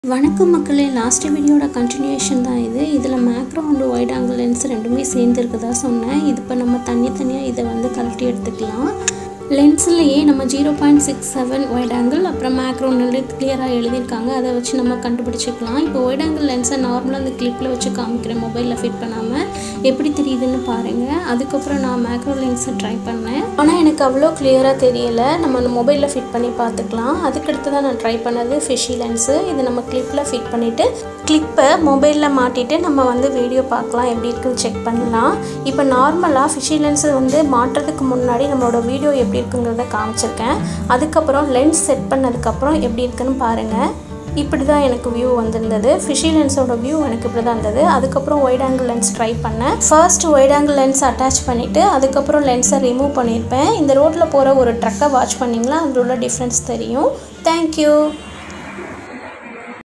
வணக்கம் மக்களே லாஸ்ட் வீடியோட கண்டினியூஷன் தான் இது இதில் macro and wide angle lens ரெண்டுமே சேர்ந்து இருக்குதா சொன்னேன் இது இப்போ நம்ம தனித்தனியாக இதை வந்து கழட்டி எடுத்துக்கலாம் லென்ஸ்லேயே நம்ம zero point six seven wide angle அப்புறம் மேக்ரோன்னு கிளியராக எழுதியிருக்காங்க அதை வச்சு நம்ம கண்டுபிடிச்சிக்கலாம் இப்போ ஒயிட் ஆங்கிள் லென்ஸை நார்மலாக அந்த கிளிப்பில் வச்சு காமிக்கிறேன் மொபைலில் ஃபிட் பண்ணாமல் எப்படி தெரியுதுன்னு பாருங்கள் அதுக்கப்புறம் நான் மேக்ரோ லென்ஸை ட்ரை பண்ணேன் ஆனால் எனக்கு அவ்வளோ கிளியராக தெரியல நம்ம அந்த மொபைலில் ஃபிட் பண்ணி பார்த்துக்கலாம் அதுக்கடுத்து தான் நான் ட்ரை பண்ணது ஃபிஷி லென்ஸு இது நம்ம கிளிப்பில் ஃபிட் பண்ணிவிட்டு கிளிப்பை மொபைலில் மாட்டிட்டு நம்ம வந்து வீடியோ பார்க்கலாம் எப்படி இருக்குன்னு செக் பண்ணலாம் இப்போ நார்மலாக ஃபிஷி லென்ஸு வந்து மாட்டுறதுக்கு முன்னாடி நம்மளோட வீடியோ எப்படி இருக்குங்கிறத காமிச்சிருக்கேன் அதுக்கப்புறம் லென்ஸ் செட் பண்ணதுக்கப்புறம் எப்படி இருக்குன்னு பாருங்கள் இப்படி தான் எனக்கு வியூ வந்திருந்தது ஃபிஷி லென்ஸோட வியூ எனக்கு இப்படி தான் இருந்தது அதுக்கப்புறம் ஒயிட் ஆங்கிள் லென்ஸ் ட்ரை பண்ணேன் first wide angle lens attach பண்ணிவிட்டு அதுக்கப்புறம் லென்ஸை ரிமூவ் பண்ணியிருப்பேன் இந்த ரோட்டில் போகிற ஒரு ட்ரக்கை வாட்ச் பண்ணிங்களா அதில் உள்ள டிஃப்ரென்ஸ் தெரியும் தேங்க்யூ